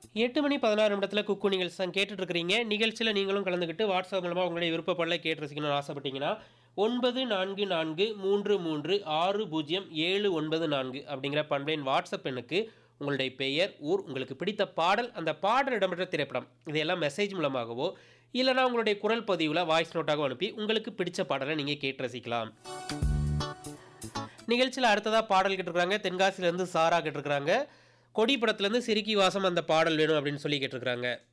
எட்டு மணி பதினாறு நிமிடத்தில் குக்கு நிகழ்ச்சி தான் கேட்டுட்டு இருக்கிறீங்க நிகழ்ச்சியில் நீங்களும் கலந்துக்கிட்டு வாட்ஸ்அப் மூலமாக உங்களுடைய விருப்பப்படல கேட்டு ரசிக்கணும்னு ஆசைப்பட்டீங்கன்னா ஒன்பது நான்கு நான்கு மூன்று மூன்று ஆறு பூஜ்ஜியம் ஏழு ஒன்பது நான்கு அப்படிங்கிற பண்பையின் வாட்ஸ்அப் எண்ணுக்கு உங்களுடைய பெயர் ஊர் உங்களுக்கு பிடித்த பாடல் அந்த பாடல் இடம்பெற்ற திரைப்படம் இதையெல்லாம் மெசேஜ் மூலமாகவோ இல்லைனா உங்களுடைய குரல் பதிவில் வாய்ஸ் நோட்டாகவோ அனுப்பி உங்களுக்கு பிடிச்ச பாடலை நீங்கள் கேட்டு ரசிக்கலாம் நிகழ்ச்சியில் அடுத்ததாக பாடல் கேட்டிருக்கிறாங்க தென்காசியிலேருந்து சாரா கேட்டிருக்கிறாங்க கொடி படத்துலேருந்து சிறுக்கி வாசம் அந்த பாடல் வேணும் அப்படின்னு சொல்லி கேட்டிருக்கிறாங்க